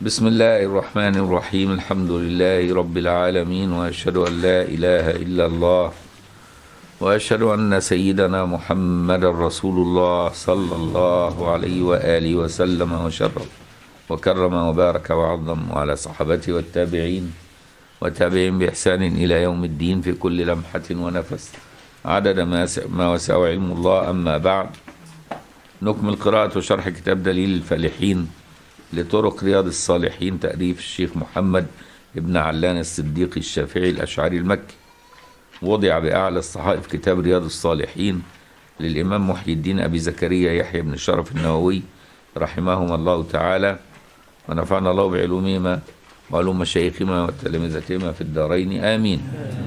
بسم الله الرحمن الرحيم الحمد لله رب العالمين واشهد ان لا اله الا الله واشهد ان سيدنا محمد رسول الله صلى الله عليه واله وسلم وشرف وكرم وبارك وعظم وعلى صحابته والتابعين وتابعين باحسان الى يوم الدين في كل لمحه ونفس عدد ما ما وسع علم الله اما بعد نكمل قراءة وشرح كتاب دليل الفالحين لطرق رياض الصالحين تأليف الشيخ محمد ابن علان الصديقي الشافعي الأشعري المكي وضع بأعلى الصحائف كتاب رياض الصالحين للإمام محي الدين أبي زكريا يحيى بن الشرف النووي رحمهما الله تعالى ونفعنا الله بعلومهما وعلوم مشايخهما وتلامذتهما في الدارين آمين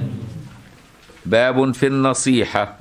باب في النصيحة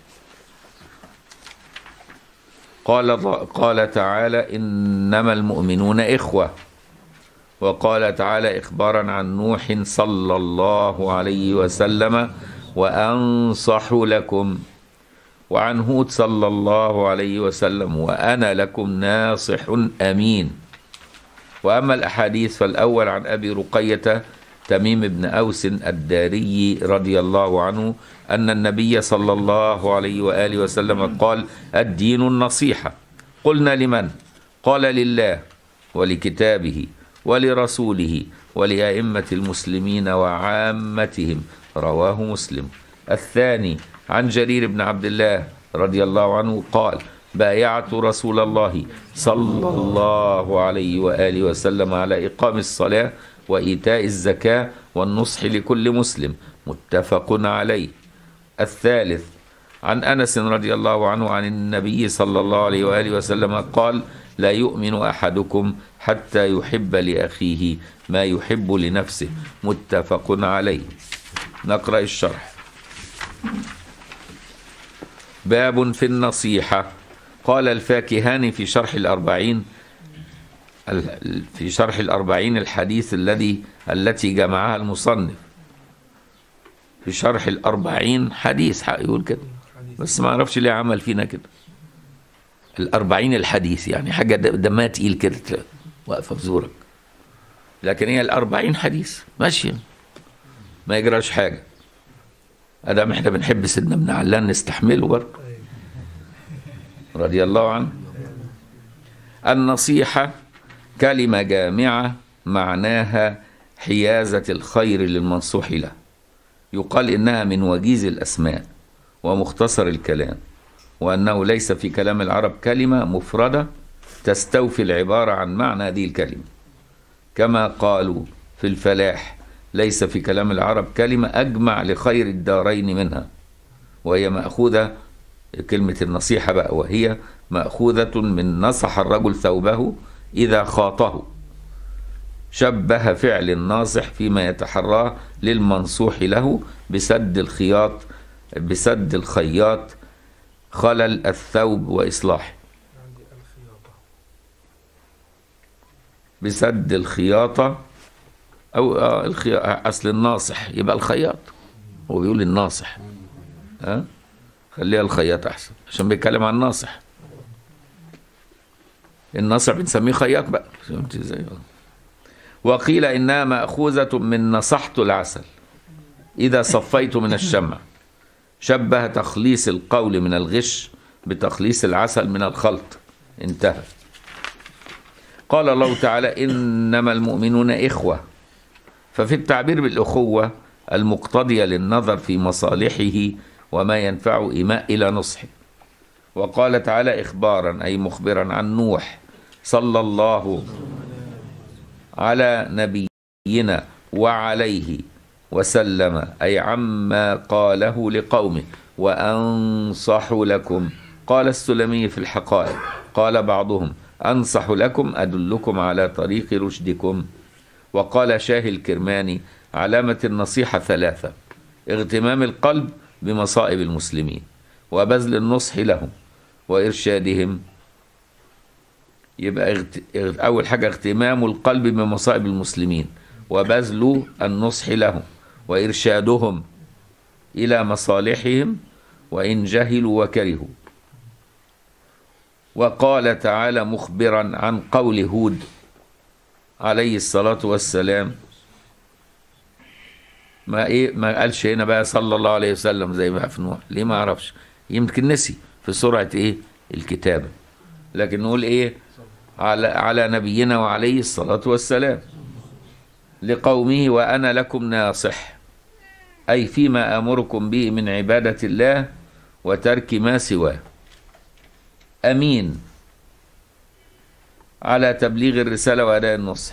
قال قال تعالى إنما المؤمنون إخوة وقال تعالى إخبارا عن نوح صلى الله عليه وسلم وأنصح لكم وعن هود صلى الله عليه وسلم وأنا لكم ناصح أمين وأما الأحاديث فالأول عن أبي رقية تميم بن أوس الداري رضي الله عنه أن النبي صلى الله عليه وآله وسلم قال الدين النصيحة قلنا لمن؟ قال لله ولكتابه ولرسوله ولأئمة المسلمين وعامتهم رواه مسلم الثاني عن جرير بن عبد الله رضي الله عنه قال بايعت رسول الله صلى الله عليه وآله وسلم على إقام الصلاة وإيتاء الزكاة والنصح لكل مسلم متفق عليه الثالث عن أنس رضي الله عنه عن النبي صلى الله عليه وآله وسلم قال لا يؤمن أحدكم حتى يحب لأخيه ما يحب لنفسه متفق عليه نقرأ الشرح باب في النصيحة قال الفاكهاني في شرح الأربعين في شرح الأربعين الحديث الذي التي جمعها المصنف في شرح الأربعين حديث يقول كده بس ما أعرفش ليه عمل فينا كده الأربعين الحديث يعني حاجة دمها تقيل كده واقفة في زورك لكن هي الأربعين حديث ماشية ما يجراش حاجة أدام احنا بنحب سيدنا ابن علان نستحمله برضه رضي الله عنه النصيحة كلمة جامعة معناها حيازة الخير للمنصوح له يقال إنها من وجيز الأسماء ومختصر الكلام وأنه ليس في كلام العرب كلمة مفردة تستوفي العبارة عن معنى هذه الكلمة كما قالوا في الفلاح ليس في كلام العرب كلمة أجمع لخير الدارين منها وهي مأخوذة كلمة النصيحة بقى وهي مأخوذة من نصح الرجل ثوبه إذا خاطه شبه فعل الناصح فيما يتحراه للمنصوح له بسد الخياط بسد الخياط خلل الثوب وإصلاحه بسد الخياطة أو آه الخياطة أصل الناصح يبقى الخياط هو بيقول الناصح ها أه؟ خليها الخياط أحسن عشان بيتكلم عن الناصح الناصح بنسميه خياط بقى فهمت ازاي وقيل انها ماخوذه من نصحت العسل اذا صفيت من الشمع شبه تخليص القول من الغش بتخليص العسل من الخلط انتهى قال الله تعالى انما المؤمنون اخوه ففي التعبير بالاخوه المقتضيه للنظر في مصالحه وما ينفع إيماء إلى نصحه وقال تعالى إخبارا أي مخبرا عن نوح صلى الله على نبينا وعليه وسلم أي عما قاله لقومه وأنصح لكم قال السلمي في الحقائق قال بعضهم أنصح لكم أدلكم على طريق رشدكم وقال شاه الكرماني علامة النصيحة ثلاثة اغتمام القلب بمصائب المسلمين وبذل النصح لهم وإرشادهم يبقى اغت... أول حاجة اغتمام القلب بمصائب المسلمين وبذل النصح لهم وإرشادهم إلى مصالحهم وإن جهلوا وكرهوا وقال تعالى مخبرا عن قول هود عليه الصلاة والسلام ما ايه ما قالش هنا بقى صلى الله عليه وسلم زي ما في نوح ليه ما اعرفش يمكن نسي في سرعة ايه الكتابة لكن نقول ايه على على نبينا وعليه الصلاة والسلام لقومه وأنا لكم ناصح أي فيما أمركم به من عبادة الله وترك ما سواه أمين على تبليغ الرسالة وأداء النصح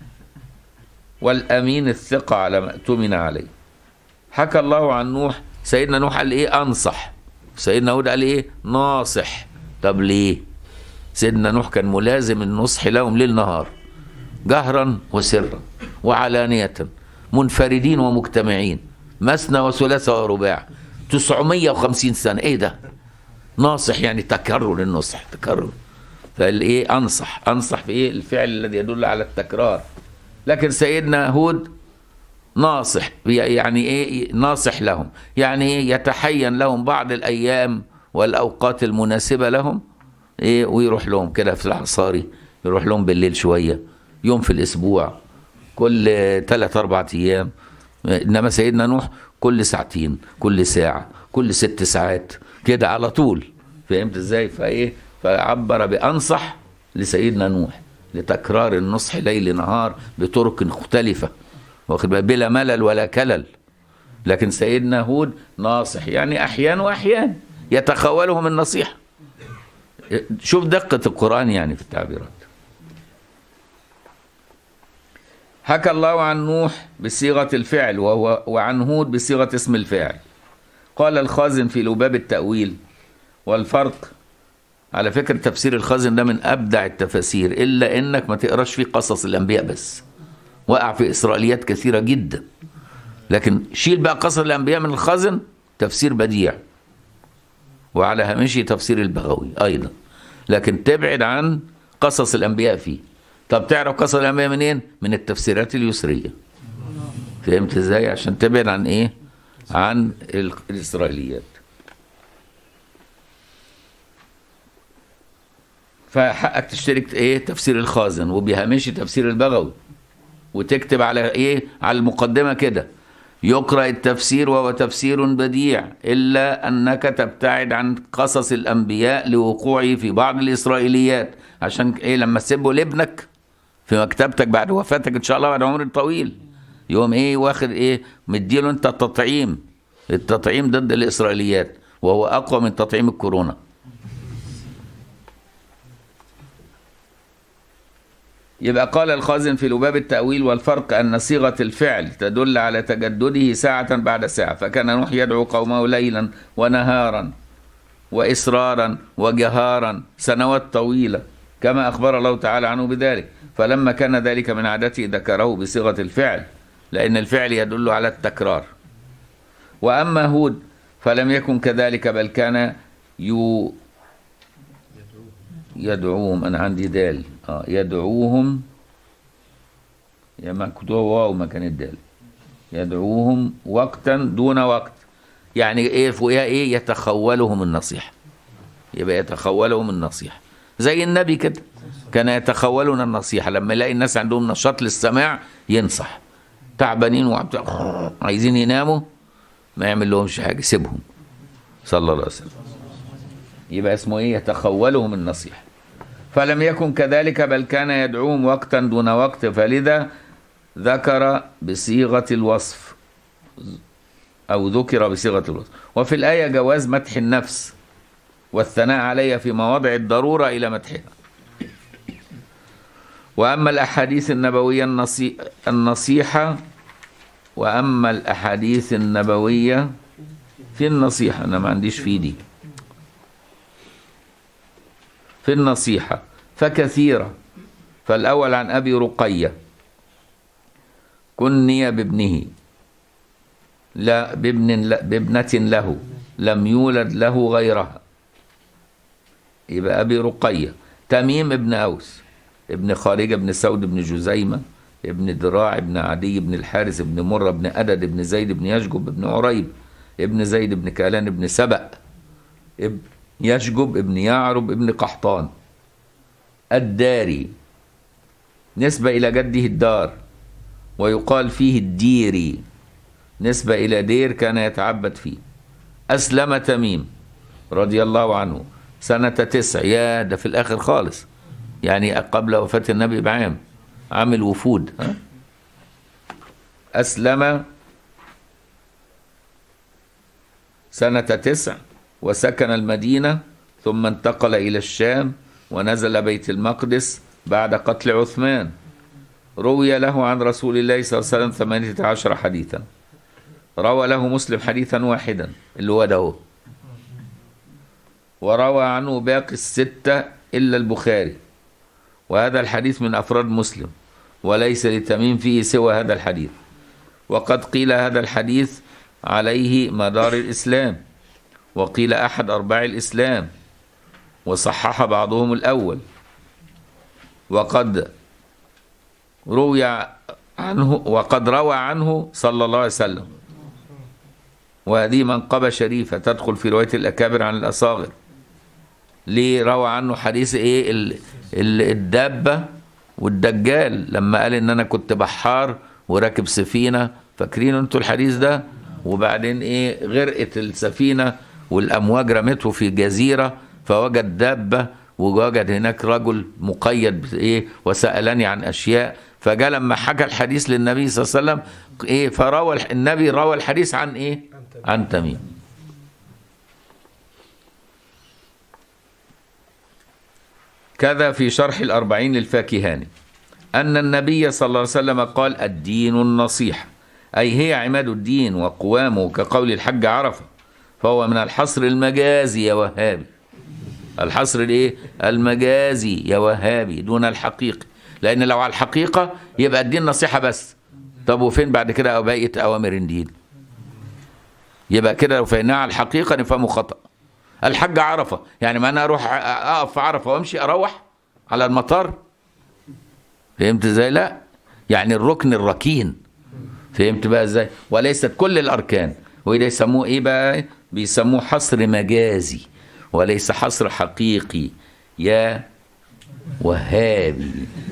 والأمين الثقة على ما اؤتمن عليه حكى الله عن نوح سيدنا نوح قال إيه أنصح سيدنا هود قال إيه ناصح طب ليه سيدنا نوح كان ملازم النصح لهم ليل نهار جهرا وسرا وعلانية منفردين ومجتمعين مثنى وثلاثة ورباع 950 سنة ايه ده ناصح يعني تكرر النصح تكرر فالايه انصح انصح في ايه الفعل الذي يدل على التكرار لكن سيدنا هود ناصح يعني ايه ناصح لهم يعني ايه يتحين لهم بعض الايام والاوقات المناسبه لهم ايه ويروح لهم كده في العصاري يروح لهم بالليل شويه يوم في الاسبوع كل ثلاث اربع ايام انما سيدنا نوح كل ساعتين كل ساعه كل ست ساعات كده على طول فهمت ازاي فايه فعبر بانصح لسيدنا نوح لتكرار النصح ليل نهار بطرق مختلفه واخد بالك بلا ملل ولا كلل لكن سيدنا هود ناصح يعني احيان واحيان يتخولهم النصيحه شوف دقه القران يعني في التعبيرات حكى الله عن نوح بصيغه الفعل وهو وعن هود بصيغه اسم الفاعل قال الخازن في لباب التاويل والفرق على فكرة تفسير الخازن ده من أبدع التفاسير إلا إنك ما تقراش فيه قصص الأنبياء بس وقع في إسرائيليات كثيرة جدا لكن شيل بقى قصص الأنبياء من الخازن تفسير بديع وعلى هامشي تفسير البغوي أيضا لكن تبعد عن قصص الأنبياء فيه طب تعرف قصص الأنبياء منين؟ من التفسيرات اليسرية فهمت ازاي؟ عشان تبعد عن ايه؟ عن الإسرائيليات فحقك تشترك ايه تفسير الخازن وبهامشي تفسير البغوي وتكتب على ايه على المقدمه كده يقرا التفسير وهو تفسير بديع الا انك تبتعد عن قصص الانبياء لوقوعه في بعض الاسرائيليات عشان ايه لما تسيبه لابنك في مكتبتك بعد وفاتك ان شاء الله بعد عمر طويل يوم ايه واخد ايه مديله انت التطعيم التطعيم ضد الاسرائيليات وهو اقوى من تطعيم الكورونا يبقى قال الخازن في لباب التأويل والفرق أن صيغة الفعل تدل على تجدده ساعة بعد ساعة فكان نوح يدعو قومه ليلا ونهارا وإسرارا وجهارا سنوات طويلة كما أخبر الله تعالى عنه بذلك فلما كان ذلك من عادته ذكره بصيغة الفعل لأن الفعل يدل على التكرار وأما هود فلم يكن كذلك بل كان يو يدعوهم أنا عندي دال آه يدعوهم يا ما كنت واو ما كان الدال يدعوهم وقتا دون وقت يعني ايه فوقها ايه يتخولهم النصيحه يبقى يتخولهم النصيحه زي النبي كده كان يتخولنا النصيحه لما يلاقي الناس عندهم نشاط للسماع ينصح تعبانين وعبت... عايزين يناموا ما يعمل لهمش حاجه سيبهم صلى الله عليه وسلم يبقى اسمه ايه يتخولهم النصيحه فلم يكن كذلك بل كان يدعوهم وقتا دون وقت فلذا ذكر بصيغة الوصف أو ذكر بصيغة الوصف وفي الآية جواز مدح النفس والثناء عليها في مواضع الضرورة إلى مدحها وأما الأحاديث النبوية النصي... النصيحة وأما الأحاديث النبوية في النصيحة أنا ما عنديش في دي في النصيحة فكثيرة فالأول عن أبي رقية كني بابنه لا بابن لا بابنة له لم يولد له غيرها يبقى أبي رقية تميم ابن أوس ابن خارجة ابن سود ابن جزيمة ابن دراع ابن عدي ابن الحارث ابن مرة ابن أدد ابن زيد ابن يشجب ابن عريب ابن زيد ابن كالان ابن سبأ ابن يشجب ابن يعرب ابن قحطان الداري نسبة إلى جده الدار ويقال فيه الديري نسبة إلى دير كان يتعبد فيه أسلم تميم رضي الله عنه سنة تسع يا ده في الآخر خالص يعني قبل وفاة النبي بعام عامل وفود ها؟ أسلم سنة تسع وسكن المدينة ثم انتقل إلى الشام ونزل بيت المقدس بعد قتل عثمان روي له عن رسول الله صلى الله عليه وسلم ثمانية عشر حديثا روى له مسلم حديثا واحدا اللي هو ده هو. وروى عنه باقي الستة إلا البخاري وهذا الحديث من أفراد مسلم وليس لتميم فيه سوى هذا الحديث وقد قيل هذا الحديث عليه مدار الإسلام وقيل أحد أرباع الإسلام وصحح بعضهم الأول وقد روي عنه وقد روى عنه صلى الله عليه وسلم وهذه منقبة شريفة تدخل في رواية الأكابر عن الأصاغر ليه روى عنه حديث إيه ال- ال- الدابة والدجال لما قال إن أنا كنت بحار وراكب سفينة فاكرين انتوا الحديث ده وبعدين إيه غرقت السفينة والأمواج رمته في جزيرة فوجد دابة ووجد هناك رجل مقيد بإيه وسألني عن أشياء فجاء لما حكى الحديث للنبي صلى الله عليه وسلم إيه فروى الح- النبي روى الحديث عن إيه عن تميم كذا في شرح الأربعين للفاكهاني أن النبي صلى الله عليه وسلم قال الدين النصيحة أي هي عماد الدين وقوامه كقول الحج عرفة فهو من الحصر المجازي يا وهابي الحصر الايه المجازي يا وهابي دون الحقيقي لأن لو على الحقيقة يبقى الدين نصيحة بس طب وفين بعد كده بقية أوامر الدين يبقى كده لو فهمناها على الحقيقة نفهمه خطأ الحج عرفة يعني ما أنا أروح أقف في عرفة وأمشي أروح على المطار فهمت ازاي لا يعني الركن الركين فهمت بقى ازاي وليست كل الاركان وده يسموه ايه بقى بيسموه حصر مجازي وليس حصر حقيقي يا وهابي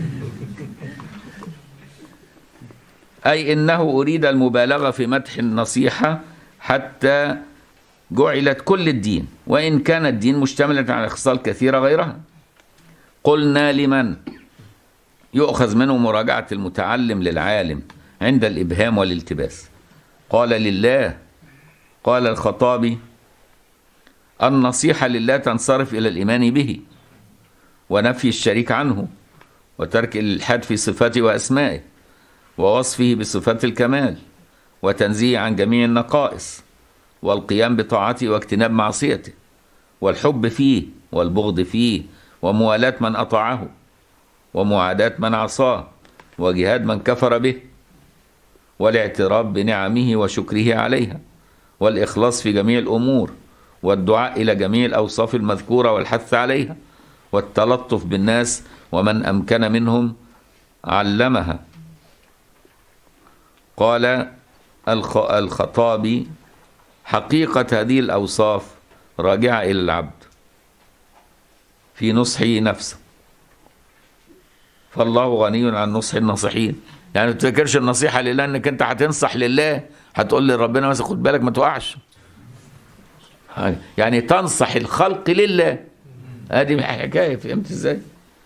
اي انه اريد المبالغه في مدح النصيحه حتى جعلت كل الدين وان كان الدين مشتملا على خصال كثيره غيرها قلنا لمن يؤخذ منه مراجعة المتعلم للعالم عند الإبهام والالتباس قال لله قال الخطابي النصيحة لله تنصرف إلى الإيمان به ونفي الشريك عنه وترك الإلحاد في صفاته وأسمائه ووصفه بصفات الكمال وتنزيه عن جميع النقائص والقيام بطاعته واجتناب معصيته والحب فيه والبغض فيه وموالاة من أطاعه ومعاداة من عصاه وجهاد من كفر به والاعتراف بنعمه وشكره عليها والإخلاص في جميع الأمور والدعاء إلى جميع الأوصاف المذكورة والحث عليها والتلطف بالناس ومن أمكن منهم علمها قال الخ- الخطابي حقيقة هذه الأوصاف راجعة إلى العبد في نصحه نفسه فالله غني عن نصح الناصحين يعني ما تفتكرش النصيحة لله انك انت هتنصح لله هتقول لربنا مثلا خد بالك ما تقعش يعني تنصح الخلق لله ادي حكاية فهمت ازاي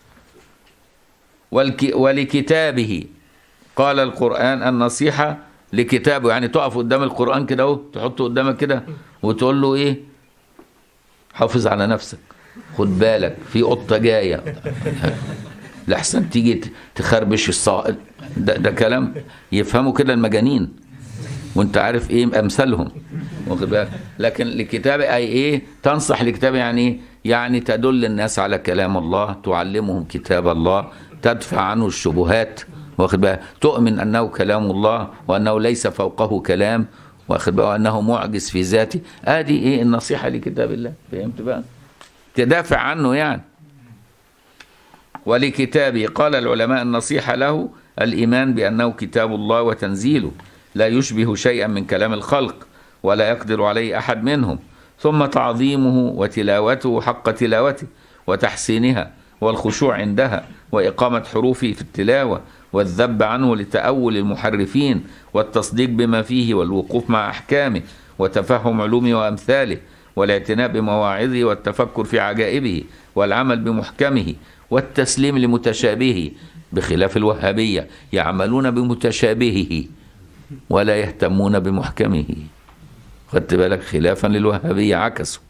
والك ولكتابه قال القرآن النصيحة لكتابه يعني تقف قدام القرآن كده اهو تحطه قدامك كده وتقول له ايه حافظ على نفسك خد بالك في قطة جاية لحسن تيجي ت- تخربش الصائل ده, ده كلام يفهموا كده المجانين وانت عارف ايه امثالهم واخد بالك لكن لكتاب اي ايه تنصح لكتاب يعني ايه يعني تدل الناس على كلام الله تعلمهم كتاب الله تدفع عنه الشبهات واخد بالك تؤمن انه كلام الله وانه ليس فوقه كلام واخد بالك وانه معجز في ذاته ادي ايه النصيحه لكتاب الله فهمت بقى تدافع عنه يعني ولكتابه قال العلماء النصيحة له الإيمان بأنه كتاب الله وتنزيله لا يشبه شيئا من كلام الخلق ولا يقدر عليه أحد منهم ثم تعظيمه وتلاوته حق تلاوته وتحسينها والخشوع عندها وإقامة حروفه في التلاوة والذب عنه لتأول المحرفين والتصديق بما فيه والوقوف مع أحكامه وتفهم علومه وأمثاله والاعتناء بمواعظه والتفكر في عجائبه والعمل بمحكمه والتسليم لمتشابهه بخلاف الوهابية يعملون بمتشابهه ولا يهتمون بمحكمه خدت بالك خلافا للوهابية عكسوا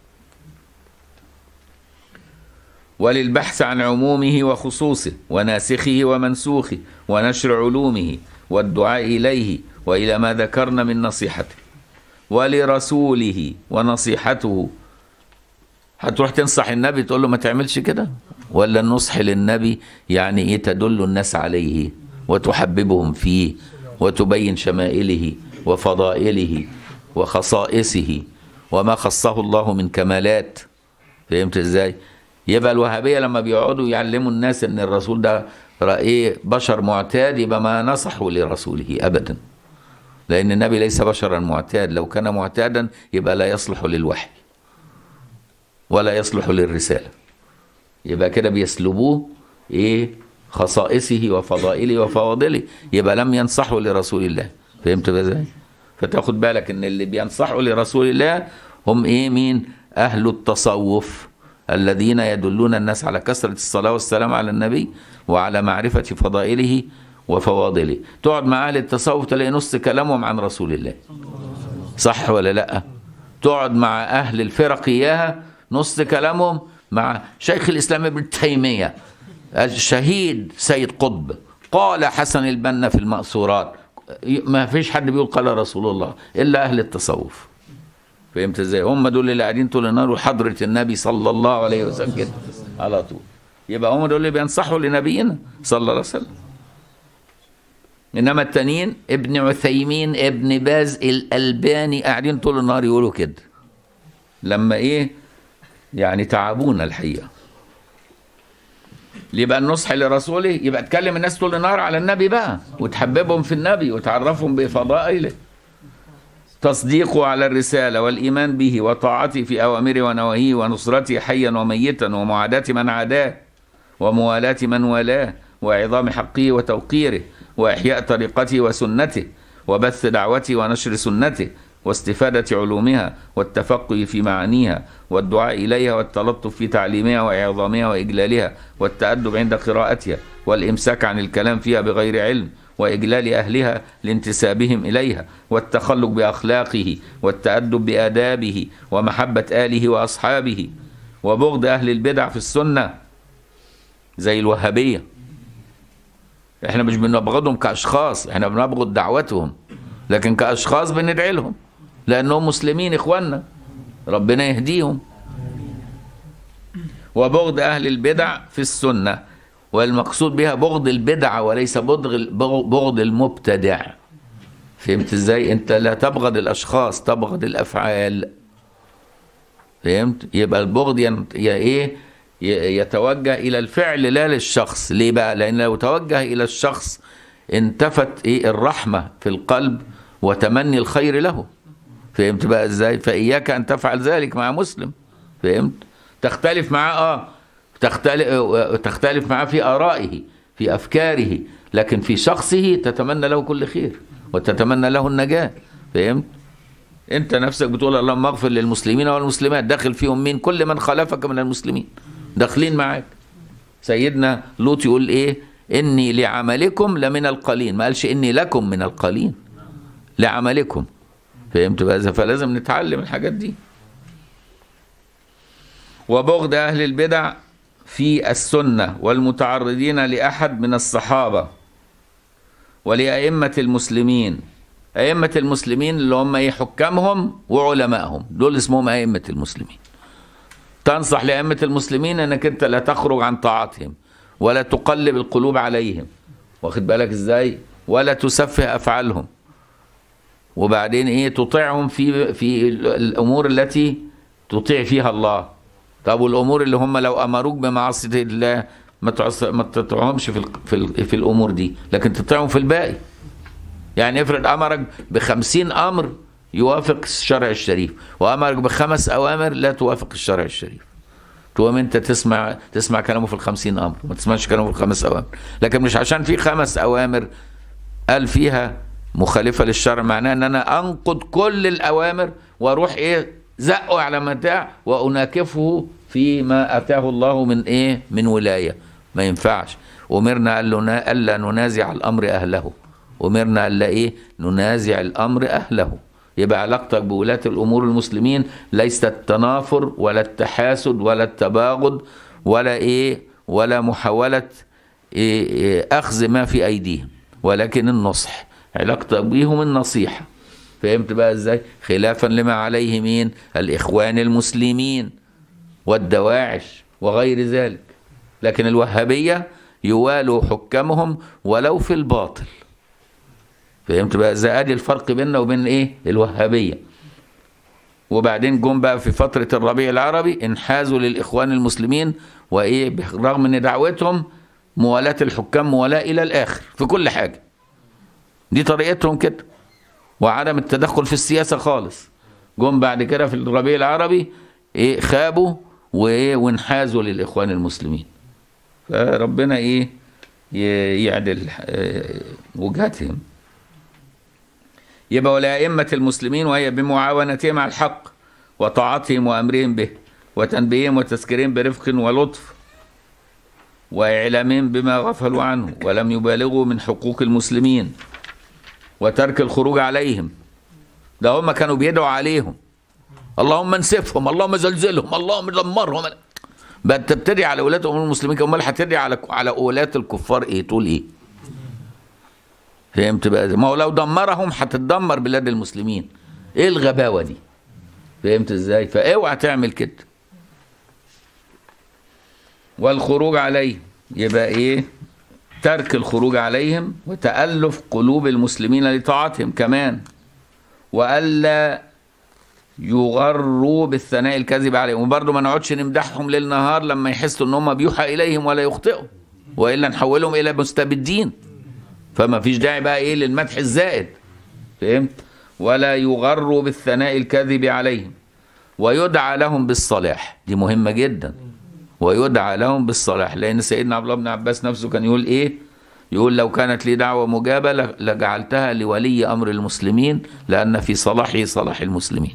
وللبحث عن عمومه وخصوصه وناسخه ومنسوخه ونشر علومه والدعاء إليه وإلى ما ذكرنا من نصيحته ولرسوله ونصيحته هتروح تنصح النبي تقول له ما تعملش كده ولا النصح للنبي يعني ايه تدل الناس عليه وتحببهم فيه وتبين شمائله وفضائله وخصائصه وما خصه الله من كمالات فهمت ازاي يبقى الوهابيه لما بيقعدوا يعلموا الناس ان الرسول ده ايه بشر معتاد يبقى ما نصحوا لرسوله ابدا لان النبي ليس بشرا معتاد لو كان معتادا يبقى لا يصلح للوحي ولا يصلح للرساله يبقى كده بيسلبوه ايه خصائصه وفضائله وفواضله يبقى لم ينصحوا لرسول الله فهمت بقى ازاي فتاخد بالك ان اللي بينصحوا لرسول الله هم ايه مين اهل التصوف الذين يدلون الناس على كثرة الصلاة والسلام على النبي وعلى معرفة فضائله وفواضله تقعد مع أهل التصوف تلاقي نص كلامهم عن رسول الله صح ولا لا تقعد مع أهل الفرق إياها نص كلامهم مع شيخ الإسلام ابن تيمية الشهيد سيد قطب قال حسن البنا في المأثورات ما فيش حد بيقول قال رسول الله إلا أهل التصوف فهمت ازاي هم دول اللي قاعدين طول النهار وحضرة النبي صلى الله عليه وسلم كده على طول يبقى هم دول اللي بينصحوا لنبينا صلى الله عليه وسلم انما التانيين ابن عثيمين ابن باز الالباني قاعدين طول النهار يقولوا كده لما ايه يعني تعبونا الحقيقه يبقى النصح لرسوله يبقى تكلم الناس طول النهار على النبي بقى وتحببهم في النبي وتعرفهم بفضائله تصديقه على الرسالة والإيمان به وطاعته في أوامره ونواهيه ونصرته حيا وميتا ومعاداة من عاداه وموالاة من والاه وعظام حقه وتوقيره وإحياء طريقته وسنته وبث دعوته ونشر سنته واستفادة علومها والتفقه في معانيها والدعاء إليها والتلطف في تعليمها وإعظامها وإجلالها والتأدب عند قراءتها والإمساك عن الكلام فيها بغير علم وإجلال أهلها لانتسابهم إليها والتخلق بأخلاقه والتأدب بآدابه ومحبة آله وأصحابه وبغض أهل البدع في السنة زي الوهابية احنا مش بنبغضهم كأشخاص احنا بنبغض دعوتهم لكن كأشخاص بندعي لهم لأنهم مسلمين إخواننا ربنا يهديهم وبغض أهل البدع في السنة والمقصود بها بغض البدعة وليس بغض بغض المبتدع فهمت ازاي انت لا تبغض الاشخاص تبغض الافعال فهمت يبقى البغض ين... يا ايه يتوجه الى الفعل لا للشخص ليه بقى لان لو توجه الى الشخص انتفت ايه الرحمة في القلب وتمني الخير له فهمت بقى ازاي فاياك ان تفعل ذلك مع مسلم فهمت تختلف معاه اه تختلف تختلف معاه في آرائه في أفكاره لكن في شخصه تتمنى له كل خير وتتمنى له النجاة فهمت؟ أنت نفسك بتقول اللهم اغفر للمسلمين والمسلمات داخل فيهم مين؟ كل من خالفك من المسلمين داخلين معاك سيدنا لوط يقول إيه؟ إني لعملكم لمن القليل ما قالش إني لكم من القليل لعملكم فهمت بقى فلازم نتعلم الحاجات دي وبغض أهل البدع في السنة والمتعرضين لأحد من الصحابة ولأئمة المسلمين أئمة المسلمين اللي هم إيه حكامهم وعلمائهم دول اسمهم أئمة المسلمين تنصح لأئمة المسلمين أنك أنت لا تخرج عن طاعتهم ولا تقلب القلوب عليهم واخد بالك إزاي ولا تسفه أفعالهم وبعدين إيه تطيعهم في في الأمور التي تطيع فيها الله طب والامور اللي هم لو امروك بمعصيه الله ما تعص... ما تطيعهمش في ال... في, ال... في الامور دي لكن تطيعهم في الباقي يعني افرض امرك بخمسين امر يوافق الشرع الشريف وامرك بخمس اوامر لا توافق الشرع الشريف تقوم انت تسمع تسمع كلامه في الخمسين امر ما تسمعش كلامه في الخمس اوامر لكن مش عشان في خمس اوامر قال فيها مخالفه للشرع معناه ان انا انقض كل الاوامر واروح ايه زقه على متاع واناكفه فيما اتاه الله من ايه من ولايه ما ينفعش امرنا قال له الا ننازع الامر اهله امرنا الا ايه ننازع الامر اهله يبقى علاقتك بولاة الامور المسلمين ليست التنافر ولا التحاسد ولا التباغض ولا ايه ولا محاولة إيه إيه اخذ ما في ايديهم ولكن النصح علاقتك بيهم النصيحة فهمت بقى ازاي خلافا لما عليه مين الاخوان المسلمين والدواعش وغير ذلك لكن الوهابية يوالوا حكامهم ولو في الباطل فهمت بقى ازاي ادي الفرق بيننا وبين ايه الوهابيه وبعدين جم بقى في فتره الربيع العربي انحازوا للاخوان المسلمين وايه بالرغم ان دعوتهم موالاه الحكام موالاه الى الاخر في كل حاجه دي طريقتهم كده وعدم التدخل في السياسه خالص جم بعد كده في الربيع العربي ايه خابوا وايه وانحازوا للاخوان المسلمين فربنا ايه يعدل وجهتهم يبقى ولأئمة المسلمين وهي بمعاونتهم على الحق وطاعتهم وأمرهم به وتنبيههم وتذكيرهم برفق ولطف وإعلامهم بما غفلوا عنه ولم يبالغوا من حقوق المسلمين وترك الخروج عليهم ده هم كانوا بيدعوا عليهم اللهم انسفهم اللهم زلزلهم اللهم دمرهم بقى تبتدي على ولاة أمور المسلمين امال هتدعي على على ولاة الكفار ايه تقول ايه فهمت بقى ما هو لو دمرهم هتتدمر بلاد المسلمين ايه الغباوه دي فهمت ازاي فاوعى تعمل كده والخروج عليهم يبقى ايه ترك الخروج عليهم وتألف قلوب المسلمين لطاعتهم كمان وألا يغروا بالثناء الكاذب عليهم وبرضه ما نقعدش نمدحهم ليل نهار لما يحسوا ان هم بيوحى اليهم ولا يخطئوا والا نحولهم الى مستبدين فما فيش داعي بقى ايه للمدح الزائد فهمت ولا يغروا بالثناء الكاذب عليهم ويدعى لهم بالصلاح دي مهمة جدا ويدعى لهم بالصلاح لأن سيدنا عبد الله بن عباس نفسه كان يقول إيه يقول لو كانت لي دعوة مجابة لجعلتها لولي أمر المسلمين لأن في صلاحه صلاح المسلمين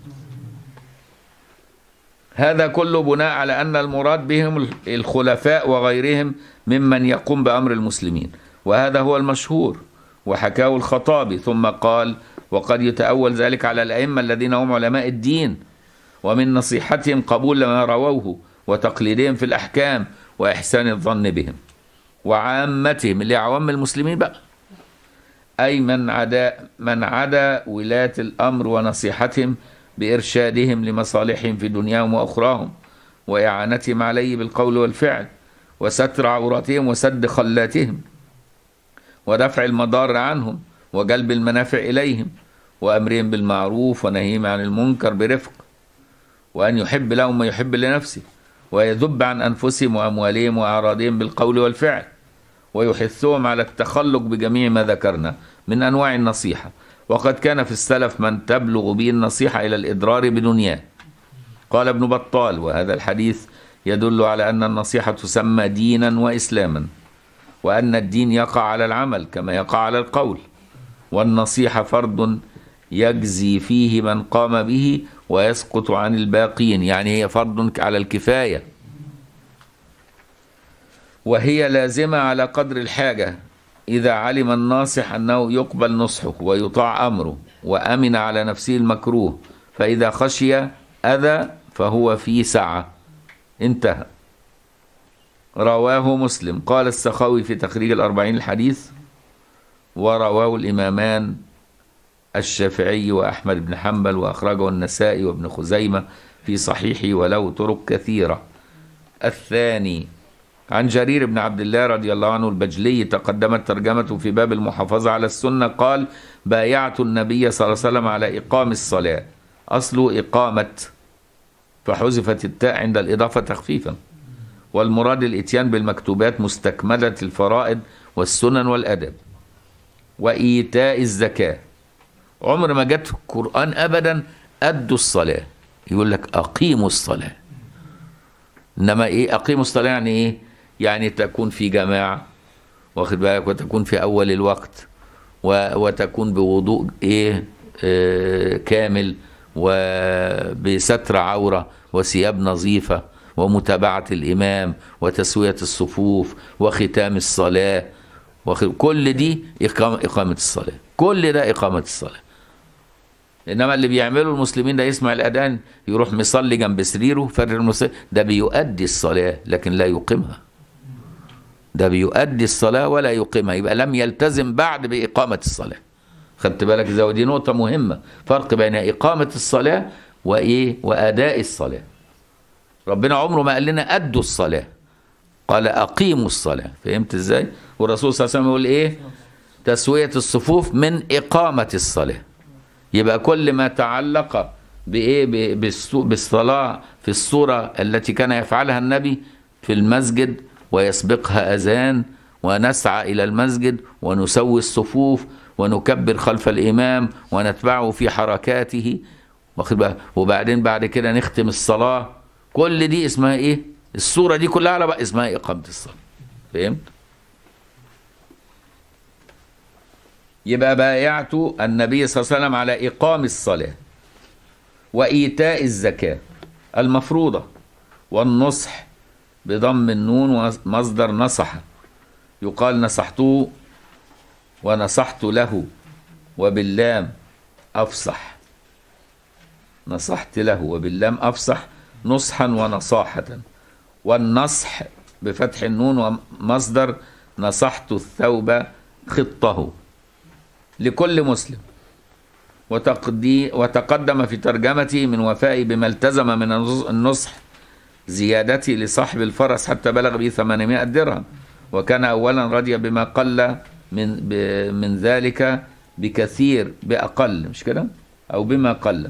هذا كله بناء على أن المراد بهم الخلفاء وغيرهم ممن يقوم بأمر المسلمين وهذا هو المشهور وحكاه الخطابي ثم قال وقد يتأول ذلك على الأئمة الذين هم علماء الدين ومن نصيحتهم قبول ما رووه وتقليدهم في الأحكام وإحسان الظن بهم وعامتهم اللي عوام المسلمين بقى أي من عدا من عدا ولاة الأمر ونصيحتهم بإرشادهم لمصالحهم في دنياهم وأخراهم وإعانتهم عليه بالقول والفعل وستر عوراتهم وسد خلاتهم ودفع المضار عنهم وجلب المنافع إليهم وأمرهم بالمعروف ونهيهم عن المنكر برفق وأن يحب لهم ما يحب لنفسه ويذب عن أنفسهم وأموالهم وأعراضهم بالقول والفعل ويحثهم على التخلق بجميع ما ذكرنا من أنواع النصيحة وقد كان في السلف من تبلغ به النصيحة إلى الإضرار بدنياه قال ابن بطال وهذا الحديث يدل على أن النصيحة تسمى دينا وإسلاما وأن الدين يقع على العمل كما يقع على القول والنصيحة فرض يجزي فيه من قام به ويسقط عن الباقين يعني هي فرض على الكفاية وهي لازمة على قدر الحاجة إذا علم الناصح أنه يقبل نصحه ويطاع أمره وأمن على نفسه المكروه فإذا خشي أذى فهو في سعة انتهى رواه مسلم قال السخاوي في تخريج الأربعين الحديث ورواه الإمامان الشافعي وأحمد بن حنبل وأخرجه النسائي وابن خزيمة في صحيحه ولو طرق كثيرة الثاني عن جرير بن عبد الله رضي الله عنه البجلي تقدمت ترجمته في باب المحافظة على السنة قال بايعت النبي صلى الله عليه وسلم على إقام الصلاة أصل إقامة فحذفت التاء عند الإضافة تخفيفا والمراد الإتيان بالمكتوبات مستكملة الفرائض والسنن والأدب وإيتاء الزكاة عمر ما جت في القرآن أبدا أدوا الصلاة يقول لك أقيموا الصلاة انما ايه اقيموا الصلاه يعني ايه يعني تكون في جماعه واخد بالك وتكون في اول الوقت و- وتكون بوضوء ايه آه كامل وبستر عوره وثياب نظيفه ومتابعه الامام وتسويه الصفوف وختام الصلاه واخد- كل دي إقامة, إقامة الصلاة كل ده إقامة الصلاة إنما اللي بيعمله المسلمين ده يسمع الأذان يروح مصلي جنب سريره فرر المصلي ده بيؤدي الصلاة لكن لا يقيمها ده بيؤدي الصلاة ولا يقيمها يبقى لم يلتزم بعد بإقامة الصلاة خدت بالك ازاي ودي نقطة مهمة فرق بين إقامة الصلاة وإيه وأداء الصلاة ربنا عمره ما قال لنا أدوا الصلاة قال أقيموا الصلاة فهمت ازاي والرسول صلى الله عليه وسلم يقول إيه تسوية الصفوف من إقامة الصلاة يبقى كل ما تعلق بإيه ب- بالصو- بالصلاة في الصورة التي كان يفعلها النبي في المسجد ويسبقها أذان ونسعى إلى المسجد ونسوي الصفوف ونكبر خلف الإمام ونتبعه في حركاته واخد بالك؟ وبعدين بعد كده نختم الصلاة كل دي اسمها إيه الصورة دي كلها على بقى اسمها إقامة الصلاة فهمت يبقى بايعت النبي صلى الله عليه وسلم على إقام الصلاة وإيتاء الزكاة المفروضة والنصح بضم النون ومصدر نصح يقال نصحته ونصحت له وباللام أفصح نصحت له وباللام أفصح نصحا ونصاحة والنصح بفتح النون ومصدر نصحت الثوب خطه لكل مسلم وتقدي وتقدم في ترجمته من وفائي بما التزم من النصح زيادتي لصاحب الفرس حتى بلغ به 800 درهم وكان أولا رضي بما قل من ب- من ذلك بكثير بأقل مش كده أو بما قل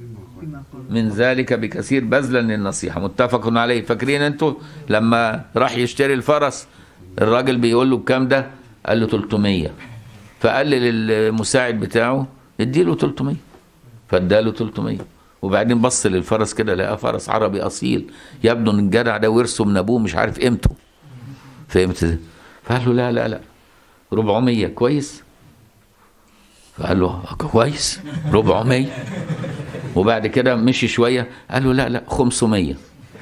من ذلك بكثير بذلا للنصيحة متفق عليه فاكرين انتوا لما راح يشتري الفرس الراجل بيقول له بكام ده قال له 300 فقال للمساعد بتاعه اديله 300 فاداله 300 وبعدين بص للفرس كده لقى فرس عربي اصيل يبدو ان الجدع ده ورثه من ابوه مش عارف قيمته فهمت ازاي؟ فقال له لا لا لا 400 كويس فقال له كويس 400 وبعد كده مشي شويه قال له لا لا 500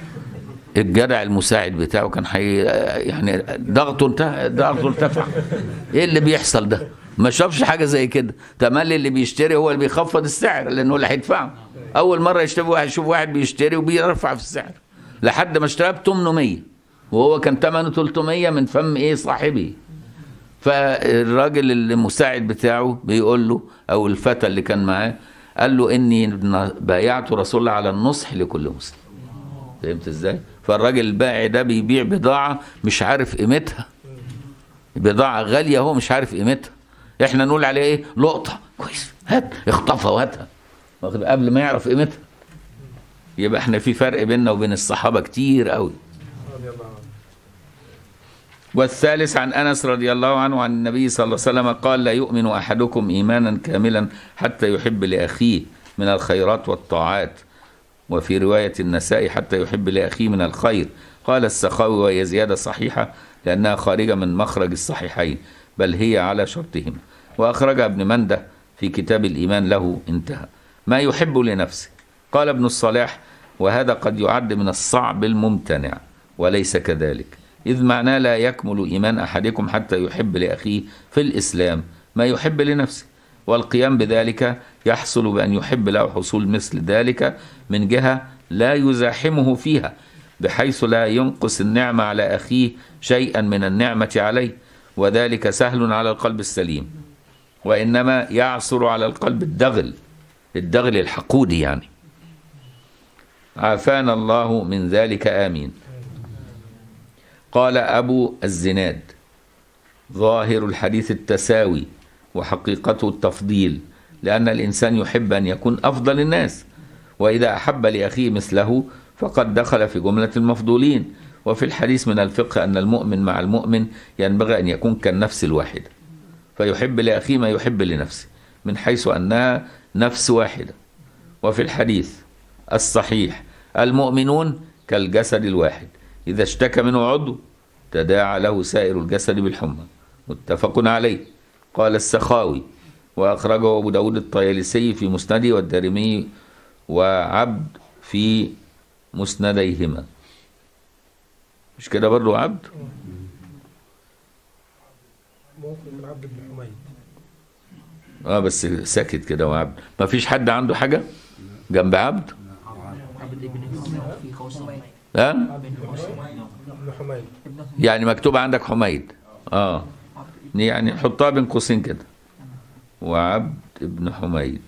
الجدع المساعد بتاعه كان حي يعني ضغطه انتهى ضغطه ارتفع ايه اللي بيحصل ده ما شافش حاجه زي كده تملي اللي بيشتري هو اللي بيخفض السعر لانه اللي هيدفعه اول مره يشتري واحد يشوف واحد بيشتري وبيرفع في السعر لحد ما اشتراه ب 800 وهو كان ثمنه 300 من فم ايه صاحبه فالراجل المساعد بتاعه بيقول له او الفتى اللي كان معاه قال له اني بايعت رسول الله على النصح لكل مسلم فهمت ازاي فالراجل البائع ده بيبيع بضاعه مش عارف قيمتها بضاعه غاليه هو مش عارف قيمتها احنا نقول عليها ايه لقطه كويس هات اخطفها وهاتها واخد- قبل ما يعرف قيمتها يبقى احنا في فرق بيننا وبين الصحابه كتير قوي والثالث عن انس رضي الله عنه عن النبي صلى الله عليه وسلم قال لا يؤمن احدكم ايمانا كاملا حتى يحب لاخيه من الخيرات والطاعات وفي روايه النساء حتى يحب لاخيه من الخير قال السخاوي وهي زياده صحيحه لانها خارجه من مخرج الصحيحين بل هي على شرطهما واخرجها ابن منده في كتاب الايمان له انتهى ما يحب لنفسه قال ابن الصلاح وهذا قد يعد من الصعب الممتنع وليس كذلك إذ معناه لا يكمل إيمان أحدكم حتى يحب لأخيه في الإسلام ما يحب لنفسه والقيام بذلك يحصل بأن يحب له حصول مثل ذلك من جهة لا يزاحمه فيها بحيث لا ينقص النعمة على أخيه شيئا من النعمة عليه وذلك سهل على القلب السليم وإنما يعصر على القلب الدغل الدغل الحقودي يعني عافانا الله من ذلك آمين قال أبو الزناد ظاهر الحديث التساوي وحقيقته التفضيل لأن الإنسان يحب أن يكون أفضل الناس وإذا أحب لأخيه مثله فقد دخل في جملة المفضولين وفي الحديث من الفقه أن المؤمن مع المؤمن ينبغي أن يكون كالنفس الواحدة فيحب لأخيه ما يحب لنفسه من حيث أنها نفس واحدة وفي الحديث الصحيح المؤمنون كالجسد الواحد إذا اشتكى منه عضو تداعى له سائر الجسد بالحمى متفق عليه قال السخاوي وأخرجه أبو داود الطيالسي في مسنده والدارمي وعبد في مسنديهما مش كده برضو عبد ممكن من عبد بن حميد اه بس ساكت كده وعبد ما فيش حد عنده حاجة جنب عبد عبد ابن في قوسين ها ابن قوسين ابن حميد يعني مكتوب عندك حميد اه يعني حطها بين قوسين كده وعبد ابن حميد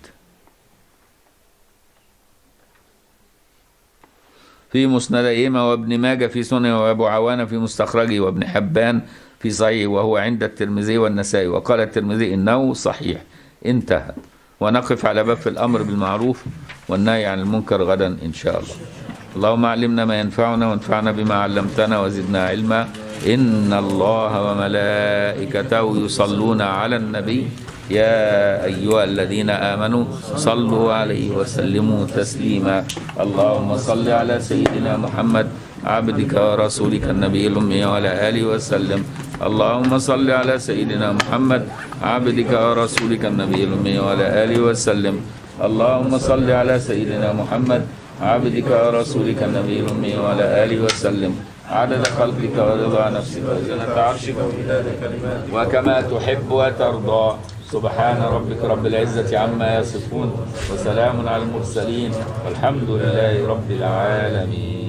في مسنديهما وابن ماجه في سنه وابو عوانه في مستخرجه وابن حبان في صحيح وهو عند الترمذي والنسائي وقال الترمذي انه صحيح انتهى ونقف على باب في الامر بالمعروف والنهي عن المنكر غدا ان شاء الله اللهم علمنا ما ينفعنا وانفعنا بما علمتنا وزدنا علما ان الله وملائكته يصلون على النبي يا ايها الذين امنوا صلوا عليه وسلموا تسليما اللهم صل على سيدنا محمد عبدك ورسولك النبي الامي وعلى اله وسلم اللهم صل على سيدنا محمد عبدك ورسولك النبي الامي وعلى اله وسلم اللهم صل على سيدنا محمد عبدك ورسولك النبي الأمي وعلى آله وسلم عدد خلقك ورضا نفسك وزنة عرشك ومداد كلماتك وكما تحب وترضى سبحان ربك رب العزة عما يصفون وسلام على المرسلين والحمد لله رب العالمين